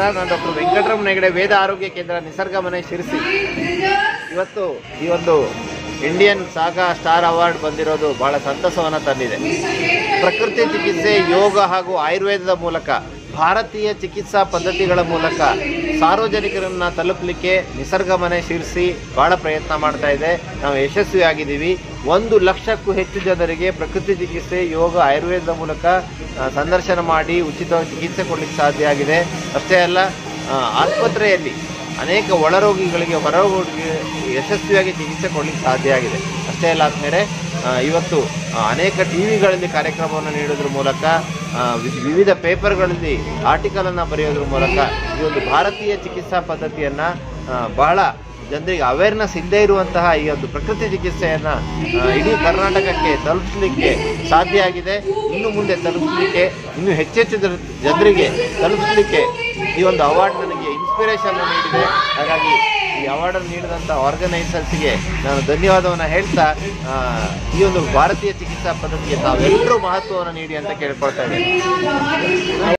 ನಾನು ಡಾಕ್ಟರ್ ವೆಂಕಟರಮಣ ಹೆಗಡೆ ವೇದ ಆರೋಗ್ಯ ಕೇಂದ್ರ ನಿಸರ್ಗ ಮನೆ ಶಿರಸಿ ಇವತ್ತು ಈ ಒಂದು ಇಂಡಿಯನ್ ಸಾಗಾ ಸ್ಟಾರ್ ಅವಾರ್ಡ್ ಬಂದಿರೋದು ಬಹಳ ಸಂತಸವನ್ನು ತಂದಿದೆ ಪ್ರಕೃತಿ ಚಿಕಿತ್ಸೆ ಯೋಗ ಹಾಗೂ ಆಯುರ್ವೇದದ ಮೂಲಕ ಭಾರತೀಯ ಚಿಕಿತ್ಸಾ ಪದ್ಧತಿಗಳ ಮೂಲಕ ಸಾರ್ವಜನಿಕರನ್ನ ತಲುಪಲಿಕ್ಕೆ ನಿಸರ್ಗ ಮನೆ ಶಿರಿಸಿ ಬಹಳ ಪ್ರಯತ್ನ ಮಾಡ್ತಾ ಇದೆ ನಾವು ಯಶಸ್ವಿಯಾಗಿದ್ದೀವಿ ಒಂದು ಲಕ್ಷಕ್ಕೂ ಹೆಚ್ಚು ಜನರಿಗೆ ಪ್ರಕೃತಿ ಚಿಕಿತ್ಸೆ ಯೋಗ ಆಯುರ್ವೇದದ ಮೂಲಕ ಆ, ಸಂದರ್ಶನ ಮಾಡಿ ಉಚಿತವಾಗಿ ಚಿಕಿತ್ಸೆ ಕೊಡಲಿಕ್ಕೆ ಸಾಧ್ಯ ಆಗಿದೆ ಅಷ್ಟೇ ಅಲ್ಲ ಆ, ಆಸ್ಪತ್ರೆಯಲ್ಲಿ ಅನೇಕ ಒಳರೋಗಿಗಳಿಗೆ ಹೊರರೋಗಿಗಳಿಗೆ ಯಶಸ್ವಿಯಾಗಿ ಚಿಕಿತ್ಸೆ ಕೊಡಲಿಕ್ಕೆ ಸಾಧ್ಯ ಆಗಿದೆ ಅಷ್ಟೇ ಅಲ್ಲ ಆದಮೇಲೆ ಇವತ್ತು ಆ, ಅನೇಕ ಟಿ ವಿಗಳಲ್ಲಿ ಕಾರ್ಯಕ್ರಮವನ್ನು ನೀಡೋದ್ರ ಮೂಲಕ ಆ, ವಿ- ವಿವಿಧ ಪೇಪರ್ಗಳಲ್ಲಿ ಆರ್ಟಿಕಲನ್ನು ಬರೆಯೋದ್ರ ಮೂಲಕ ಈ ಒಂದು ಭಾರತೀಯ ಚಿಕಿತ್ಸಾ ಪದ್ಧತಿಯನ್ನು ಬಹಳ ಜನರಿಗೆ ಅವೇರ್ನೆಸ್ ಇಲ್ಲದೆ ಇರುವಂತಹ ಈ ಒಂದು ಪ್ರಕೃತಿ ಚಿಕಿತ್ಸೆಯನ್ನು ಇಡೀ ಕರ್ನಾಟಕಕ್ಕೆ ತಲುಪಿಸಲಿಕ್ಕೆ ಸಾಧ್ಯ ಆಗಿದೆ ಇನ್ನು ಮುಂದೆ ತಲುಪಿಸಲಿಕ್ಕೆ ಇನ್ನೂ ಹೆಚ್ಚೆಚ್ಚು ಜನ- ಜನರಿಗೆ ತಲುಪಿಸಲಿಕ್ಕೆ ಈ ಒಂದು ಅವಾರ್ಡ್ ನನಗೆ ಇನ್ಸ್ಪಿರೇಷನ್ ನೀಡಿದೆ ಹಾಗಾಗಿ ಈ ಅವಾರ್ಡನ್ನು ನೀಡಿದಂಥ ಆರ್ಗನೈಸರ್ಸ್ಗೆ ನಾನು ಧನ್ಯವಾದವನ್ನು ಹೇಳ್ತಾ ಆ, ಈ ಒಂದು ಭಾರತೀಯ ಚಿಕಿತ್ಸಾ ಪದ್ಧತಿಗೆ ತಾವೆಲ್ಲರೂ ಮಹತ್ವವನ್ನು ನೀಡಿ ಅಂತ ಕೇಳ್ಕೊಳ್ತಾ ಇದ್ದೇನೆ